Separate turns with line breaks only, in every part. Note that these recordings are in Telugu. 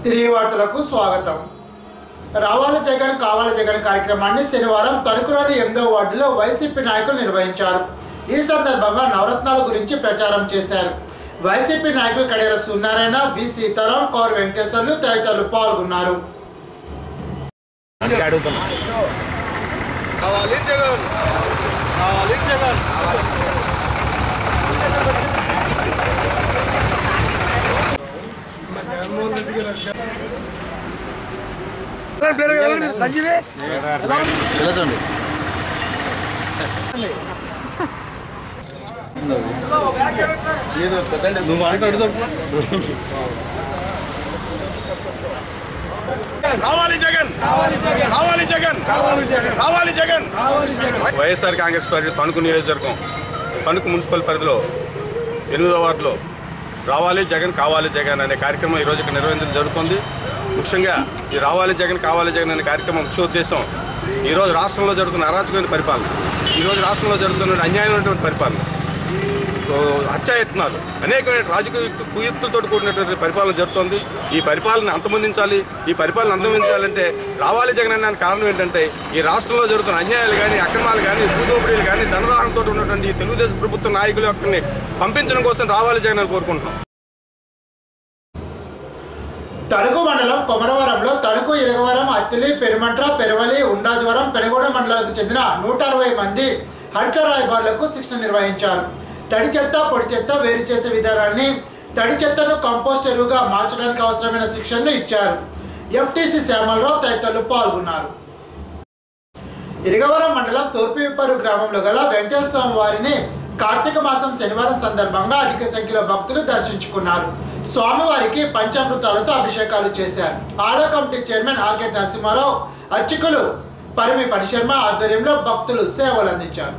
తిరిగి వార్తలకు స్వాగతం రావాల జగన్ కావాల జగన్ కార్యక్రమాన్ని శనివారం తణుకులోని ఎనిమిదవ వార్డులో వైసీపీ నాయకులు నిర్వహించారు ఈ సందర్భంగా నవరత్నాల గురించి ప్రచారం చేశారు వైసీపీ నాయకులు కడియాల సూర్యనారాయణ వి సీతారాం కౌర్ వెంకటేశ్వర్లు తదితరులు పాల్గొన్నారు
కావాలి జగన్ కావాలి జగన్ పిలచండి నువ్వు మాట్లాడుతూ రావాలి జగన్ రావాలి జగన్ రావాలి జగన్ వైఎస్ఆర్ కాంగ్రెస్ పార్టీ తణుకు నియోజకవర్గం తణుకు మున్సిపల్ పరిధిలో ఎనిమిదో వార్డులో రావాలి జగన్ కావాలి జగన్ అనే కార్యక్రమం ఈరోజు ఇక్కడ నిర్వహించడం జరుగుతుంది ముఖ్యంగా ఈ రావాలి జగన్ కావాలి జగన్ అనే కార్యక్రమం ముఖ్య ఉద్దేశం ఈరోజు రాష్ట్రంలో జరుగుతున్న అరాచకమైన పరిపాలన ఈరోజు రాష్ట్రంలో జరుగుతున్న అన్యాయమైనటువంటి పరిపాలన సో హత్యాయత్నాలు అనేకమైన రాజకీయ కుయుక్తులతో కూడినటువంటి పరిపాలన జరుగుతోంది ఈ పరిపాలన అంతమొందించాలి ఈ పరిపాలన అంతమొందించాలంటే రావాలి జగన్ అనే కారణం ఏంటంటే ఈ రాష్ట్రంలో జరుగుతున్న అన్యాయాలు కానీ అక్రమాలు కానీ భూదోపిడీలు కానీ ధనదాహంతో ఉన్నటువంటి ఈ తెలుగుదేశం ప్రభుత్వ నాయకుల యొక్కని పంపించడం కోసం రావాలి జగన్ అని కోరుకుంటున్నాం
తణుకు మండలం కొమరవరంలో తణుకు ఇరగవరం అత్తిలి పెరుమంట్ర పెరవలి ఉండాజవరం పెనుగోడ మండలాలకు చెందిన నూట అరవై మంది హరిత రాయబారులకు శిక్షణ నిర్వహించారు తడి చెత్త పొడి చెత్త వేరు చేసే విధానాన్ని తడి చెత్తను కంపోస్ట్ ఎరువుగా మార్చడానికి అవసరమైన శిక్షణను ఇచ్చారు ఎఫ్టీసీ శ్యామలరావు తదితరులు పాల్గొన్నారు ఇరగవరం మండలం తూర్పువిప్పరు గ్రామంలో గల వెంకటేశ్వర స్వామి వారిని కార్తీక మాసం శనివారం సందర్భంగా అధిక సంఖ్యలో భక్తులు దర్శించుకున్నారు స్వామివారికి పంచామృతాలతో అభిషేకాలు చేశారు ఆలయ కమిటీ చైర్మన్ ఆకెట్ నరసింహారావు అర్చకులు పరిమి ఫణిశర్మ ఆధ్వర్యంలో భక్తులు సేవలు అందించారు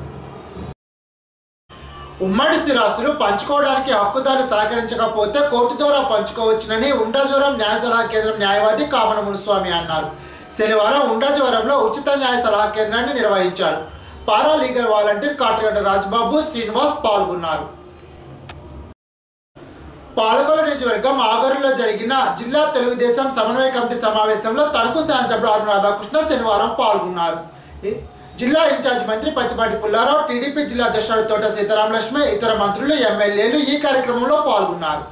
ఉమ్మడి స్థిరాస్తులు పంచుకోవడానికి హక్కుదారులు సహకరించకపోతే కోర్టు ద్వారా పంచుకోవచ్చునని ఉండాజ్వరం న్యాయ సలహా కేంద్రం న్యాయవాది కామన మునుస్వామి అన్నారు శనివారం ఉండాజ్వరంలో ఉచిత న్యాయ సలహా కేంద్రాన్ని నిర్వహించారు para legal volunteer Katagadda Rajbabu Srinivas పాల్గొన్నారు పాలకొల నియోజకవర్గం ఆగరులో జరిగిన జిల్లా తెలుగుదేశం సమన్వయ కమిటీ సమావేశంలో తణుకు శాసనసభ్యుడు అరుణ రాధాకృష్ణ శనివారం పాల్గొన్నారు ఈ- జిల్లా ఇన్ఛార్జ్ మంత్రి పత్తిపాటి పుల్లారావు టీడీపీ జిల్లా అధ్యక్షుడు తోట సీతారాం లక్ష్మి ఇతర మంత్రులు ఎమ్మెల్యేలు ఈ కార్యక్రమంలో పాల్గొన్నారు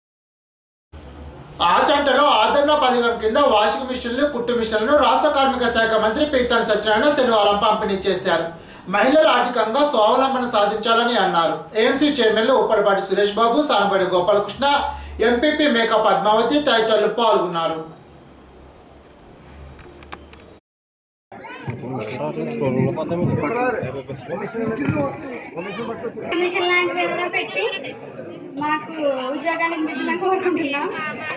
ఆచంటలో ఆదరణ పథకం కింద వాషింగ్ మిషన్లు కుట్టు మిషన్లను రాష్ట్ర కార్మిక శాఖ మంత్రి పీతాన్ సత్యనారాయణ శనివారం పంపిణీ చేశారు మహిళలు ఆర్థికంగా స్వావలంబన సాధించాలని అన్నారు ఏఎంసీ చైర్మన్లు ఉప్పలపాటి సురేష్ బాబు సానబడి గోపాలకృష్ణ ఎంపీపీ మేక పద్మావతి తదితరులు పాల్గొన్నారు
కమిషన్ లాంటివి ఏదైనా పెట్టి మాకు ఉద్యోగానికి మిగిలిన కోరుకుంటున్నాం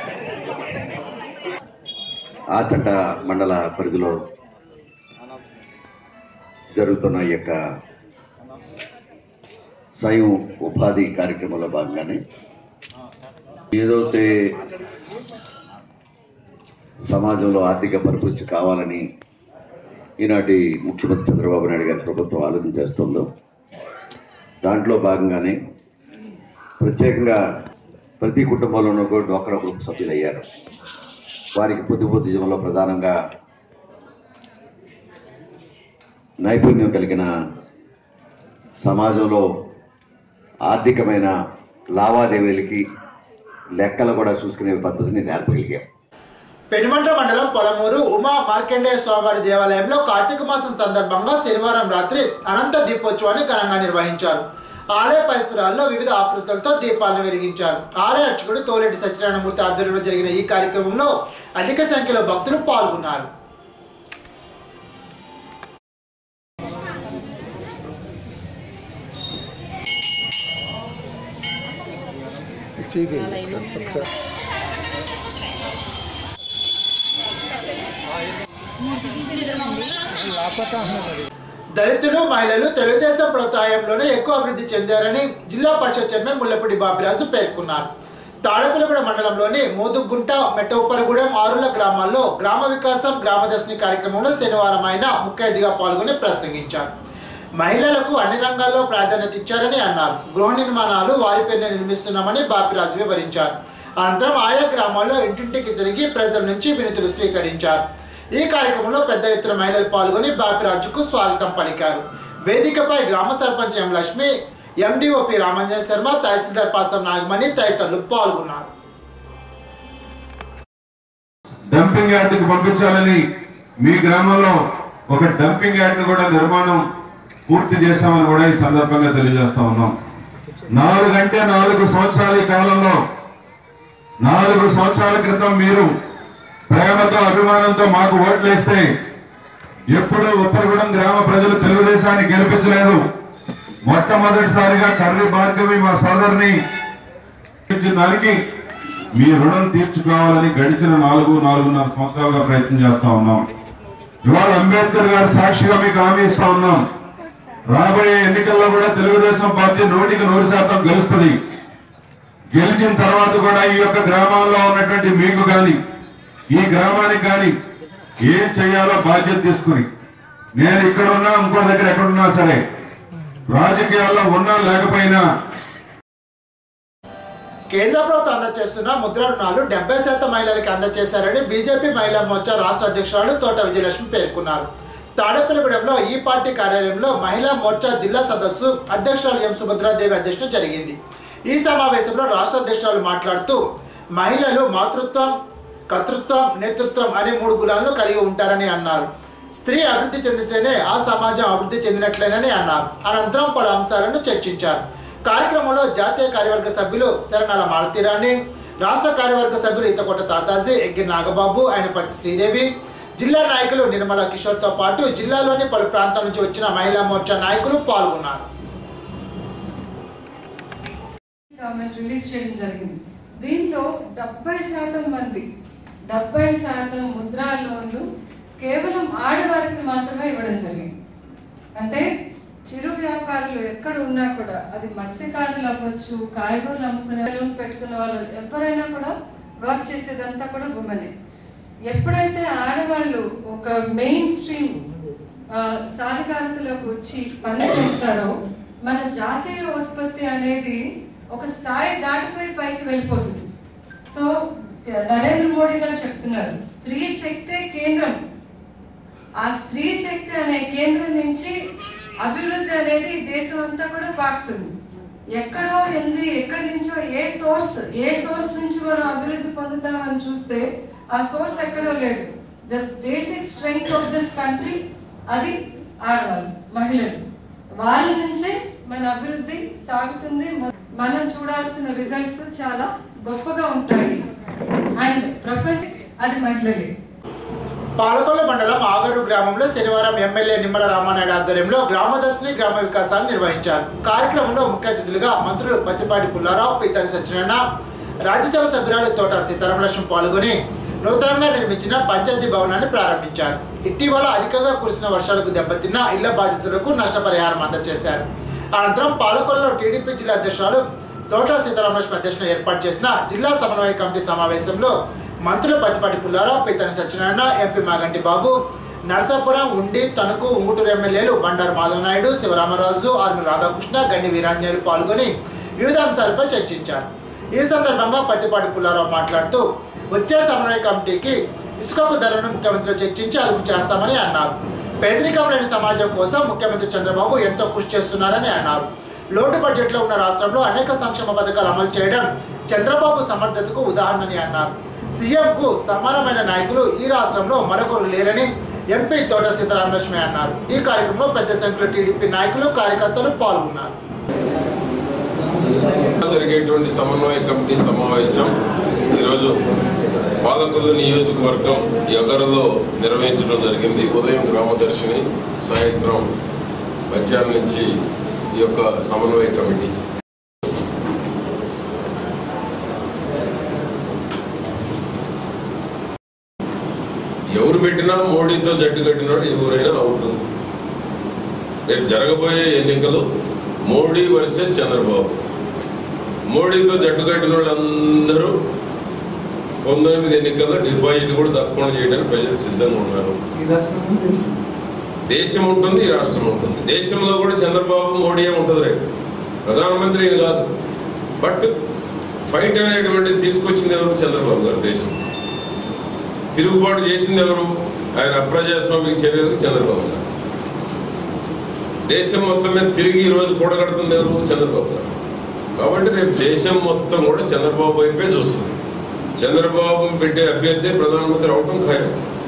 ఆచంట మండల పరిధిలో జరుగుతున్న ఈ యొక్క స్వయం ఉపాధి కార్యక్రమంలో భాగంగానే ఏదైతే సమాజంలో ఆర్థిక పరిపుష్టి కావాలని ఈనాటి ముఖ్యమంత్రి చంద్రబాబు నాయుడు గారి ప్రభుత్వం ఆలోచన చేస్తుందో దాంట్లో భాగంగానే ప్రత్యేకంగా ప్రతి కుటుంబంలోనూ కూడా డ్వాక్రా గ్రూప్ సభ్యులయ్యారు వారికి పొద్దు పొద్దు జీవనంలో ప్రధానంగా నైపుణ్యం కలిగిన సమాజంలో ఆర్థికమైన లావాదేవీలకి లెక్కలు కూడా చూసుకునే పద్ధతిని నేర్పగలిగాం
పెనుమంట మండలం పొలమూరు ఉమా మార్కండేయ స్వామివారి దేవాలయంలో కార్తీక మాసం సందర్భంగా శనివారం రాత్రి అనంత దీపోత్సవాన్ని ఘనంగా నిర్వహించారు ఆలయ పరిసరాల్లో వివిధ ఆకృతులతో దీపాలను వెలిగించారు ఆలయ అర్చకుడు తోలేటి సత్యనారాయణమూర్తి ఆధ్వర్యంలో జరిగిన ఈ కార్యక్రమంలో అధిక సంఖ్యలో భక్తులు పాల్గొన్నారు దళితులు మహిళలు తెలుగుదేశం ప్రోత్సాహంలోనే ఎక్కువ అభివృద్ధి చెందారని జిల్లా పరిషత్ చైర్మన్ ముల్లపూడి బాబిరాజు పేర్కొన్నారు తాడపులగూడ మండలంలోని మోదుగుంట మెట్టౌప్పరగూడెం ఆరుల గ్రామాల్లో గ్రామ వికాసం గ్రామదర్శిని కార్యక్రమంలో శనివారం ఆయన ముఖ్య అతిథిగా పాల్గొని ప్రసంగించారు మహిళలకు అన్ని రంగాల్లో ప్రాధాన్యత ఇచ్చారని అన్నారు గృహ నిర్మాణాలు వారి పేరునే నిర్మిస్తున్నామని బాపిరాజు వివరించారు అనంతరం ఆయా గ్రామాల్లో ఇంటింటికి తిరిగి ప్రజల నుంచి వినతులు స్వీకరించారు ఈ కార్యక్రమంలో పెద్ద ఎత్తున మహిళలు పాల్గొని బాపిరాజుకు స్వాగతం పలికారు వేదికపై గ్రామ సర్పంచ్ ఎం లక్ష్మి ఎండిఓపి రామంజన్ శర్మ తహసీల్దార్ పాసం నాగమణి తదితరులు పాల్గొన్నారు
డంపింగ్ యార్డుకి పంపించాలని మీ గ్రామంలో ఒక డంపింగ్ యార్డ్ కూడా నిర్మాణం పూర్తి చేశామని కూడా ఈ సందర్భంగా తెలియజేస్తా ఉన్నాం నాలుగు అంటే నాలుగు సంవత్సరాల ఈ కాలంలో నాలుగు సంవత్సరాల క్రితం మీరు ప్రేమతో అభిమానంతో మాకు ఓట్లేస్తే ఎప్పుడు ఉత్తరగూడెం గ్రామ ప్రజలు తెలుగుదేశాన్ని గెలిపించలేదు మొట్టమొదటిసారిగా కర్రి భార్గవి మా సోదరిని ఇచ్చిన దానికి మీ రుణం తీర్చుకోవాలని గడిచిన నాలుగు నాలుగున్నర సంవత్సరాలుగా ప్రయత్నం చేస్తా ఉన్నాం ఇవాళ అంబేద్కర్ గారు సాక్షిగా మీకు హామీ ఇస్తా ఉన్నాం రాబోయే ఎన్నికల్లో కూడా తెలుగుదేశం పార్టీ నూటికి నూరు శాతం గెలుస్తుంది గెలిచిన తర్వాత కూడా ఈ యొక్క గ్రామాల్లో ఉన్నటువంటి మీకు గాని ఈ గ్రామానికి గాని ఏం చేయాలో బాధ్యత తీసుకుని నేను ఇక్కడ ఉన్నా ఇంకో దగ్గర ఎక్కడున్నా సరే రాజకీయాల్లో ఉన్నా లేకపోయినా
కేంద్ర ప్రభుత్వం అందజేస్తున్న ముద్ర రుణాలు డెబ్బై శాతం మహిళలకు అందజేశారని బీజేపీ మహిళా మోర్చా రాష్ట్ర అధ్యక్షురాలు తోట విజయలక్ష్మి పేర్కొన్నారు తాడేపల్లిగూడెంలో ఈ పార్టీ కార్యాలయంలో మహిళా మోర్చా జిల్లా సదస్సు అధ్యక్షురాలు ఎం సుభద్రాదేవి అధ్యక్షత జరిగింది ఈ సమావేశంలో రాష్ట్ర అధ్యక్షురాలు మాట్లాడుతూ మహిళలు మాతృత్వం కర్తృత్వం నేతృత్వం అనే మూడు గుణాలను కలిగి ఉంటారని అన్నారు స్త్రీ అభివృద్ధి చెందితేనే ఆ సమాజం అభివృద్ధి చెందినట్లేనని అన్నారు అనంతరం పలు అంశాలను చర్చించారు కార్యక్రమంలో జాతీయ కార్యవర్గ సభ్యులు శరణాల మాలతీరాణి రాష్ట్ర కార్యవర్గ సభ్యులు ఇతకొట్ట తాతాజీ ఎగ్గి నాగబాబు ఆయనపతి శ్రీదేవి జిల్లా నాయకులు నిర్మలా కిషోర్తో పాటు జిల్లాలోని పలు ప్రాంతాల నుంచి వచ్చిన మహిళా మోర్చా నాయకులు పాల్గొన్నారు
గవర్నమెంట్ రిలీజ్ చేయడం జరిగింది దీంట్లో డెబ్బై శాతం మంది డెబ్బై శాతం ముద్రా లోన్లు కేవలం ఆడవారికి మాత్రమే ఇవ్వడం జరిగింది అంటే చిరు వ్యాపారులు ఎక్కడ ఉన్నా కూడా అది మత్స్యకారులు అవ్వచ్చు కాయగూరలు అమ్ముకునే లోన్ పెట్టుకున్న వాళ్ళు ఎవరైనా కూడా వర్క్ చేసేదంతా కూడా ఉమెనే ఎప్పుడైతే ఆడవాళ్ళు ఒక మెయిన్ స్ట్రీమ్ సాధికారతలోకి వచ్చి పని చేస్తారో మన జాతీయ ఉత్పత్తి అనేది ఒక స్థాయి దాటిపోయి పైకి వెళ్ళిపోతుంది సో నరేంద్ర మోడీ గారు చెప్తున్నారు స్త్రీ శక్తే కేంద్రం ఆ స్త్రీ శక్తి అనే కేంద్రం నుంచి అభివృద్ధి అనేది దేశం అంతా కూడా పాకుతుంది ఎక్కడో ఎంది ఎక్కడి నుంచో ఏ సోర్స్ ఏ సోర్స్ నుంచి మనం అభివృద్ధి పొందుతామని చూస్తే ఆ సోర్స్ ఎక్కడో లేదు the basic strength of this country అది ఆడవాళ్ళు మహిళలు వాళ్ళ నుంచే మన అభివృద్ధి సాగుతుంది మనం చూడాల్సిన రిజల్ట్స్ చాలా గొప్పగా ఉంటాయి అండ్ ప్రపంచ అది మహిళలే
పాలకొల్లు మండలం ఆగరు గ్రామంలో శనివారం ఎమ్మెల్యే నిమ్మల రామానాయుడు ఆధ్వర్యంలో గ్రామదర్శిని గ్రామ వికాసాన్ని నిర్వహించారు కార్యక్రమంలో ముఖ్య అతిథులుగా మంత్రులు పత్తిపాటి పుల్లారావు పీతని సత్యనారాయణ రాజ్యసభ సభ్యురాలు తోట సీతారామలక్ష్మి పాల్గొని నూతనంగా నిర్మించిన పంచాయతీ భవనాన్ని ప్రారంభించారు ఇటీవల అధికంగా కురిసిన వర్షాలకు దెబ్బతిన్న ఇళ్ల బాధితులకు నష్టపరిహారం అందజేశారు అనంతరం పాలకొల్లులో టీడీపీ జిల్లా అధ్యక్షురాలు తోట సీతారామలక్ష్మి అధ్యక్షులు ఏర్పాటు చేసిన జిల్లా సమన్వయ కమిటీ సమావేశంలో మంత్రులు పత్తిపాటి పుల్లారావు పీతని సత్యనారాయణ ఎంపీ మాగంటి బాబు నరసాపురం ఉండి తణుకు ఉంగుటూరు ఎమ్మెల్యేలు బండారు మాధవ నాయుడు శివరామరాజు ఆర్మి రాధాకృష్ణ గండి వీరాంజనేయులు పాల్గొని వివిధ అంశాలపై చర్చించారు ఈ సందర్భంగా పత్తిపాటి పుల్లారావు మాట్లాడుతూ వచ్చే సమన్వయ కమిటీకి ఇసుకకు ధరను ముఖ్యమంత్రి చర్చించి అదుపు చేస్తామని అన్నారు పేదరికం లేని సమాజం కోసం ముఖ్యమంత్రి చంద్రబాబు ఎంతో కృషి చేస్తున్నారని అన్నారు లోటు బడ్జెట్లో ఉన్న రాష్ట్రంలో అనేక సంక్షేమ పథకాలు అమలు చేయడం చంద్రబాబు సమర్థతకు ఉదాహరణని అన్నారు సీఎంకు సమానమైన నాయకులు ఈ రాష్ట్రంలో మరొకరు లేరని ఎంపీ తోట సీతారామలక్ష్మి అన్నారు ఈ కార్యక్రమంలో పెద్ద సంఖ్యలో టీడీపీ నాయకులు కార్యకర్తలు పాల్గొన్నారు
జరిగేటువంటి సమన్వయ కమిటీ సమావేశం ఈరోజు పాలకొల్లు నియోజకవర్గం ఎగరలో నిర్వహించడం జరిగింది ఉదయం గ్రామదర్శిని సాయంత్రం మధ్యాహ్నం నుంచి ఈ యొక్క సమన్వయ కమిటీ ఎవరు పెట్టినా మోడీతో జట్టు కట్టినాడు ఎవరైనా అవుట్ రేపు జరగబోయే ఎన్నికలు మోడీ వర్సెస్ చంద్రబాబు మోడీతో జట్టు కట్టిన వాళ్ళందరూ పంతొమ్మిది ఎన్నికల్లో డిపాజిట్ కూడా తప్పకుండా చేయడానికి ప్రజలు సిద్ధంగా ఉన్నారు దేశం ఉంటుంది ఈ రాష్ట్రం ఉంటుంది దేశంలో కూడా చంద్రబాబు మోడీ ఉంటుంది రేపు ప్రధానమంత్రి ఏం కాదు బట్ ఫైట్ అనేటువంటిది తీసుకొచ్చింది ఎవరు చంద్రబాబు గారు దేశం తిరుగుబాటు చేసింది ఎవరు ఆయన అప్రజాస్వామిక చర్యలకు చంద్రబాబు గారు దేశం మొత్తం మీద తిరిగి ఈ రోజు కూడగడుతుంది ఎవరు చంద్రబాబు గారు కాబట్టి రేపు దేశం మొత్తం కూడా చంద్రబాబు వైపే చూస్తుంది చంద్రబాబు పెట్టే అభ్యర్థి ప్రధానమంత్రి అవటం ఖాయం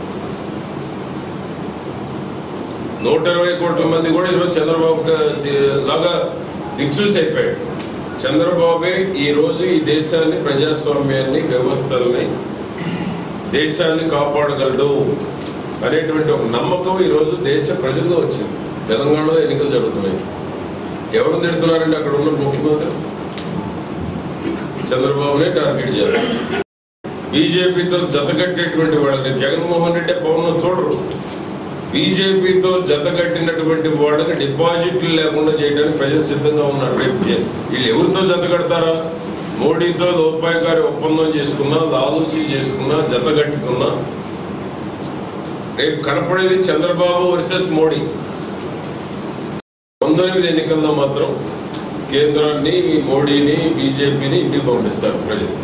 నూట ఇరవై కోట్ల మంది కూడా ఈరోజు చంద్రబాబు గా- ది- లాగా దిక్సూసి అయిపోయాడు చంద్రబాబే ఈ రోజు ఈ దేశాన్ని ప్రజాస్వామ్యాన్ని వ్యవస్థల్ని దేశాన్ని కాపాడగలడు అనేటువంటి ఒక నమ్మకం ఈ రోజు దేశ ప్రజల్లో వచ్చింది తెలంగాణలో ఎన్నికలు జరుగుతున్నాయి ఎవరు తిడుతున్నారంటే అక్కడ ఉన్న ముఖ్యమంత్రి చంద్రబాబునే టార్గెట్ చేస్తారు బీజేపీతో జతకట్టేటువంటి వాళ్ళని జగన్మోహన్ రెడ్డి పవన్ చూడరు బీజేపీతో జతకట్టినటువంటి వాళ్ళకి డిపాజిట్లు లేకుండా చేయడానికి ప్రజలు సిద్ధంగా ఉన్నారు రేపు జే- వీళ్ళు ఎవరితో జతకడతారా మోడీతో రూపాయి గారి ఒప్పందం చేసుకున్నా లాలూచి చేసుకున్నా జతగట్టుకున్నా రేపు కనపడేది చంద్రబాబు వర్సెస్ మోడీ పంతొమ్మిది ఎన్నికల్లో మాత్రం కేంద్రాన్ని మోడీని బీజేపీని ఇంటికి పంపిస్తారు ప్రజలు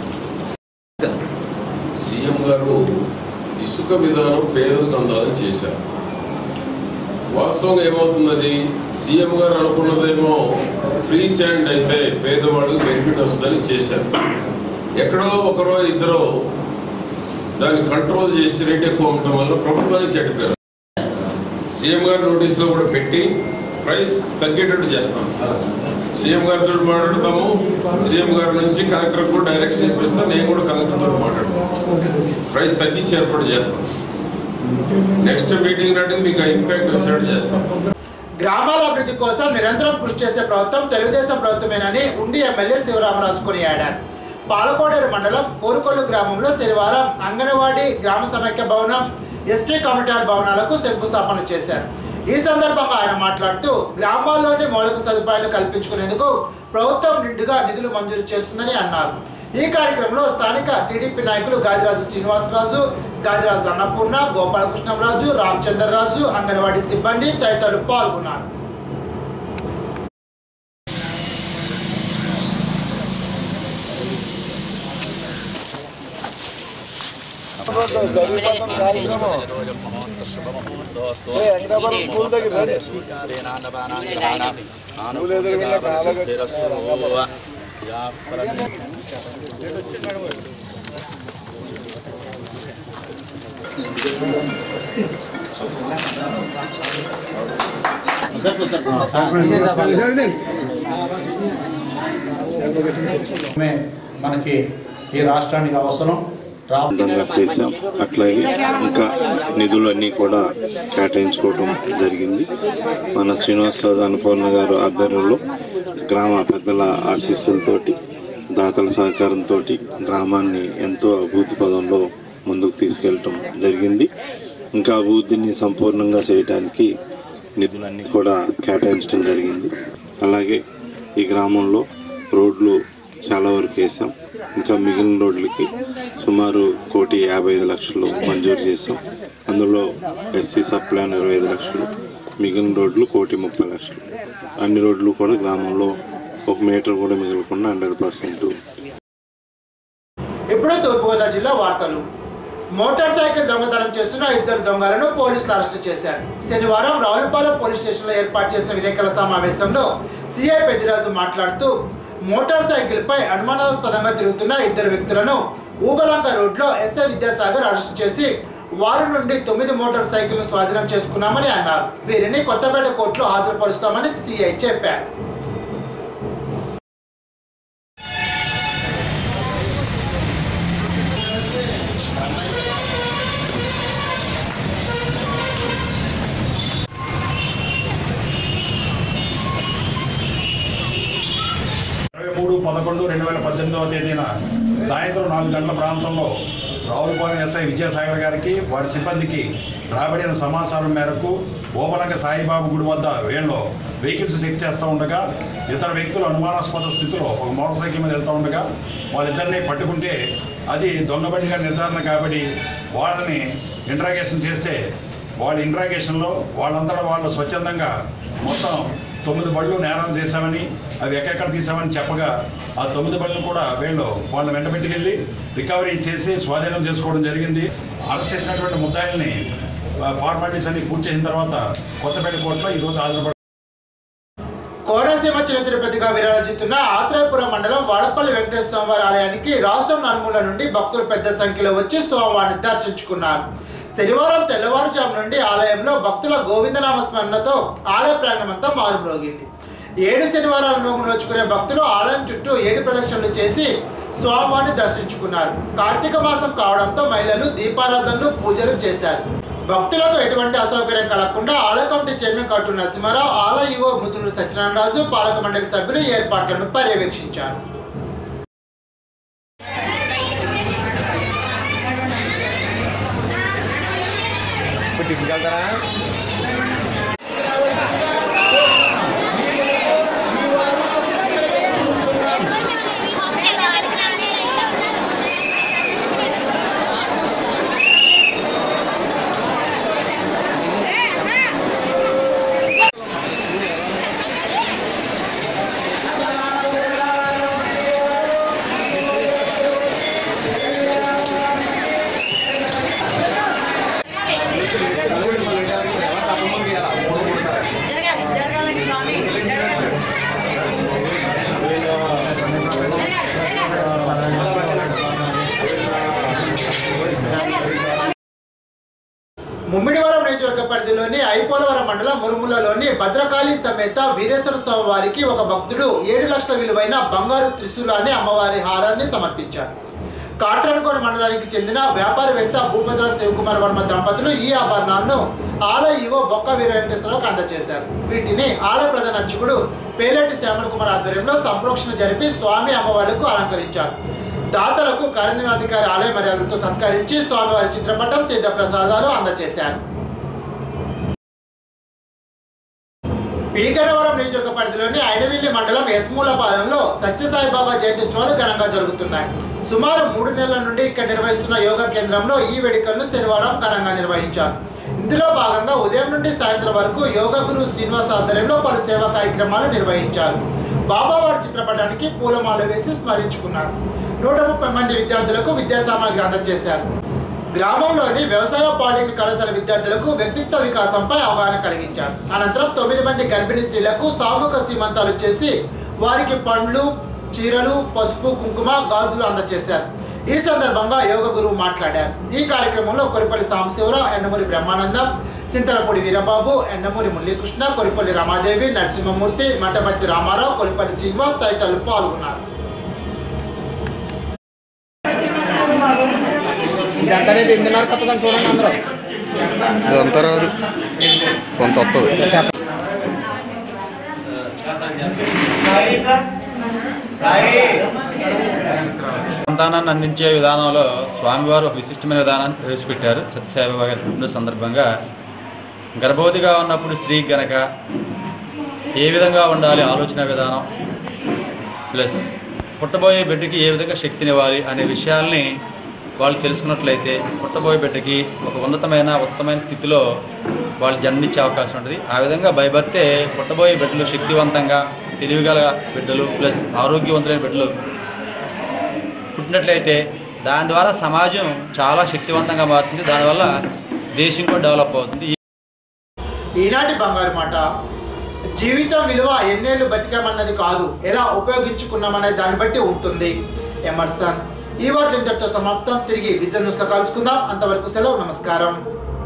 సీఎం గారు ఇసుక విధానం పేదలకు అందాలని చేశారు వాస్తవంగా ఏమవుతున్నది సీఎం గారు అనుకున్నదేమో ఫ్రీ శాండ్ అయితే పేదవాళ్ళకి బెనిఫిట్ వస్తుందని చేశారు ఎక్కడో ఒకరో ఇద్దరో దాన్ని కంట్రోల్ చేసి రేట్ ఎక్కువ ఉండటం వల్ల ప్రభుత్వానికి చెడిపోయారు సీఎం గారు నోటీసులో కూడా పెట్టి ప్రైస్ తగ్గేటట్టు చేస్తాం సీఎం గారితో మాట్లాడతాము సీఎం గారి నుంచి కలెక్టర్ కూడా డైరెక్షన్ ఇప్పిస్తాను నేను కూడా కలెక్టర్తో మాట్లాడతాను ప్రైస్ తగ్గించి ఏర్పాటు చేస్తాం నెక్స్ట్ మీటింగ్ నాటి మీకు ఇంపాక్ట్ వచ్చేటట్టు చేస్తాం
గ్రామాల అభివృద్ధి కోసం నిరంతరం కృషి చేసే ప్రభుత్వం తెలుగుదేశం ప్రభుత్వమేనని ఉండి ఎమ్మెల్యే శివరామరాజు కొనియాడారు పాలకోడేరు మండలం కోరుకొల్లు గ్రామంలో శనివారం అంగన్వాడీ గ్రామ సమైక్య భవనం ఎస్టీ కమ్యూనిటీ హాల్ భవనాలకు శంకుస్థాపన చేశారు ఈ సందర్భంగా ఆయన మాట్లాడుతూ గ్రామాల్లోని మౌలిక సదుపాయాలు కల్పించుకునేందుకు ప్రభుత్వం నిండుగా నిధులు మంజూరు చేస్తుందని అన్నారు ఈ కార్యక్రమంలో స్థానిక టీడీపీ నాయకులు గాదిరాజు శ్రీనివాసరాజు గాదిరాజు అన్నపూర్ణ గోపాలకృష్ణరాజు రామచంద్రరాజు అంగన్వాడీ సిబ్బంది తదితరులు పాల్గొన్నారు
మే మనకి ఈ రాష్ట్రానికి అవసరం రా
విధంగా చేశాం అట్లాగే ఇంకా నిధులన్నీ కూడా కేటాయించుకోవడం జరిగింది మన శ్రీనివాసరావు అన్నపూర్ణ గారు ఆధ్వర్యంలో గ్రామ పెద్దల ఆశీస్సులతోటి దాతల సహకారంతో గ్రామాన్ని ఎంతో అభివృద్ధి పదంలో ముందుకు తీసుకెళ్ళటం జరిగింది ఇంకా అభివృద్ధిని సంపూర్ణంగా చేయడానికి నిధులన్నీ కూడా కేటాయించడం జరిగింది అలాగే ఈ గ్రామంలో రోడ్లు చాలా వరకు వేసాం ఇంకా మిగిలిన రోడ్లకి సుమారు కోటి యాభై ఐదు లక్షలు మంజూరు చేసాం అందులో ఎస్సీ సప్లాన్ ఇరవై ఐదు లక్షలు మిగిలిన రోడ్లు కోటి ముప్పై లక్షలు అన్ని రోడ్లు కూడా గ్రామంలో ఒక మీటర్ కూడా మిగలకుండా హండ్రెడ్ పర్సెంట్
ఇప్పుడు తూర్పుగోదావరి జిల్లా వార్తలు మోటార్ సైకిల్ దొంగతనం చేస్తున్న ఇద్దరు దొంగలను పోలీసులు అరెస్టు చేశారు శనివారం రావులపాలెం పోలీస్ స్టేషన్లో ఏర్పాటు చేసిన విలేకరుల సమావేశంలో సిఐ పెద్దిరాజు మాట్లాడుతూ మోటార్ సైకిల్ పై అనుమానాస్పదంగా తిరుగుతున్న ఇద్దరు వ్యక్తులను ఊబలంక రోడ్లో ఎస్ఐ విద్యాసాగర్ అరెస్టు చేసి వారి నుండి తొమ్మిది మోటార్ సైకిల్ను స్వాధీనం చేసుకున్నామని అన్నారు వీరిని కొత్తపేట కోర్టులో హాజరుపరుస్తామని సిఐ చెప్పారు
ఇరవై మూడు పదకొండు రెండు వేల పద్దెనిమిదవ తేదీన సాయంత్రం నాలుగు గంటల ప్రాంతంలో రావులపాలెం ఎస్ఐ విద్యాసాగర్ గారికి వారి సిబ్బందికి రాబడిన సమాచారం మేరకు ఓబలంక సాయిబాబు గుడి వద్ద వీళ్ళు వెహికల్స్ చెక్ చేస్తూ ఉండగా ఇతర వ్యక్తులు అనుమానాస్పద స్థితిలో ఒక మోటార్ సైకిల్ మీద వెళ్తూ ఉండగా వాళ్ళిద్దరిని పట్టుకుంటే అది దొంగబండిగా నిర్ధారణ కాబట్టి వాళ్ళని ఇంట్రాగేషన్ చేస్తే వాళ్ళ ఇంట్రాగేషన్లో వాళ్ళంతటా వాళ్ళు స్వచ్ఛందంగా మొత్తం తొమ్మిది బళ్ళు నేరం చేశామని అవి ఎక్కడెక్కడ తీసామని చెప్పగా ఆ తొమ్మిది బళ్ళు కూడా వీళ్ళు వాళ్ళని వెంట పెట్టుకెళ్ళి రికవరీ చేసి స్వాధీనం చేసుకోవడం జరిగింది అరెస్ట్ చేసినటువంటి ముద్దాయిల్ని ఫార్మాలిటీస్ అన్ని పూర్తి చేసిన తర్వాత కొత్తపేట కోర్టులో ఈరోజు హాజరుపడ
కోనసీమ చిన్న తిరుపతిగా విరాజిల్లుతున్న ఆత్రేయపురం మండలం వాడపల్లి వెంకటేశ్వర స్వామివారి ఆలయానికి రాష్ట్రం నలుమూల నుండి భక్తులు పెద్ద సంఖ్యలో వచ్చి స్వామివారిని దర్శించుకున్నారు శనివారం తెల్లవారుజాము నుండి ఆలయంలో భక్తుల గోవిందనామ స్మరణతో ఆలయ ప్రాంగణమంతా మారుమ్రోగింది ఏడు శనివారాలు నోము నోచుకునే భక్తులు ఆలయం చుట్టూ ఏడు ప్రదక్షిణలు చేసి స్వామివారిని దర్శించుకున్నారు కార్తీక మాసం కావడంతో మహిళలు దీపారాధనలు పూజలు చేశారు భక్తులకు ఎటువంటి అసౌకర్యం కలగకుండా ఆలయ కమిటీ చైర్మన్ కట్టు నరసింహారావు ఆలయ యువ ముదురు సత్యనారాయణరాజు పాలక మండలి సభ్యులు ఏర్పాట్లను పర్యవేక్షించారు ముమ్మిడివరం నియోజకవర్గ పరిధిలోని ఐపోలవరం మండలం మురుములలోని భద్రకాళి సమేత వీరేశ్వర స్వామి వారికి ఒక భక్తుడు ఏడు లక్షల విలువైన బంగారు త్రిశూలాన్ని అమ్మవారి హారాన్ని సమర్పించారు కాట్రనుకోన మండలానికి చెందిన వ్యాపారవేత్త భూపద్ర శివకుమార్ వర్మ దంపతులు ఈ ఆభరణాలను ఆలయ ఈవో బొక్క వీర వెంకటేశ్వరరావుకు అందజేశారు వీటిని ఆలయ ప్రధాన అర్చకుడు పేలేటి శ్యామల కుమార్ ఆధ్వర్యంలో సంప్రోక్షణ జరిపి స్వామి అమ్మవార్లకు అలంకరించారు దాతలకు కార్యనిర్వహణాధికారి ఆలయ మర్యాదలతో సత్కరించి స్వామివారి చిత్రపటం తీర్థ ప్రసాదాలు అందజేశారు పీకనవరం నియోజకవర్గ పరిధిలోని ఐనవిల్లి మండలం ఎస్మూలపాలెంలో సత్యసాయిబాబా జయంతి ఉత్సవాలు ఘనంగా జరుగుతున్నాయి సుమారు మూడు నెలల నుండి ఇక్కడ నిర్వహిస్తున్న యోగా కేంద్రంలో ఈ వేడుకలను శనివారం ఘనంగా నిర్వహించారు ఇందులో భాగంగా ఉదయం నుండి సాయంత్రం వరకు యోగా గురు శ్రీనివాస్ ఆధ్వర్యంలో పలు సేవా కార్యక్రమాలు నిర్వహించారు బాబావారి చిత్రపటానికి పూలమాల వేసి స్మరించుకున్నారు నూట ముప్పై మంది విద్యార్థులకు విద్యా సామాగ్రి అందజేశారు గ్రామంలోని వ్యవసాయ పాలిటెక్నిక్ కళాశాల విద్యార్థులకు వ్యక్తిత్వ వికాసంపై అవగాహన కలిగించారు అనంతరం తొమ్మిది మంది గర్భిణీ స్త్రీలకు సామూహిక సీమంతాలు చేసి వారికి పండ్లు చీరలు పసుపు కుంకుమ గాజులు అందజేశారు ఈ సందర్భంగా యోగ గురువు మాట్లాడారు ఈ కార్యక్రమంలో కొరిపల్లి సాంబశివరావు ఎండమూరి బ్రహ్మానందం చింతలపూడి వీరబాబు ఎండమూరి మురళీకృష్ణ కొరిపల్లి రమాదేవి నరసింహమూర్తి మఠపతి రామారావు కొరిపల్లి శ్రీనివాస్ తదితరులు పాల్గొన్నారు
ఇదంతా రేపు ఎనిమిదిన్నర కొత్తగా చూడండి అందరూ
ఇదంతా రాదు కొంత వస్తుంది
సంతానాన్ని అందించే విధానంలో స్వామివారు ఒక విశిష్టమైన విధానాన్ని ప్రవేశపెట్టారు సత్యసాయిబాబా గారి పుట్టిన సందర్భంగా గర్భవతిగా ఉన్నప్పుడు స్త్రీ గనక ఏ విధంగా ఉండాలి ఆలోచన విధానం ప్లస్ పుట్టబోయే బిడ్డకి ఏ విధంగా శక్తినివ్వాలి అనే విషయాల్ని వాళ్ళు తెలుసుకున్నట్లయితే పుట్టబోయే బిడ్డకి ఒక ఉన్నతమైన ఉత్తమైన స్థితిలో వాళ్ళు జన్మించే అవకాశం ఉంటుంది ఆ విధంగా భయపడితే పుట్టబోయే బిడ్డలు శక్తివంతంగా తెలివిగల బిడ్డలు ప్లస్ ఆరోగ్యవంతులైన బిడ్డలు పుట్టినట్లయితే దాని ద్వారా సమాజం చాలా శక్తివంతంగా మారుతుంది దానివల్ల దేశం కూడా డెవలప్ అవుతుంది
ఈనాటి బంగారు మాట జీవితం విలువ ఎన్నేళ్ళు బతికామన్నది కాదు ఎలా ఉపయోగించుకున్నామనే దాన్ని బట్టి ఉంటుంది ఎమర్సన్ ఈ వార్తలు ఇంతటితో సమాప్తం తిరిగి విజన్ న్యూస్లో కలుసుకుందాం అంతవరకు సెలవు నమస్కారం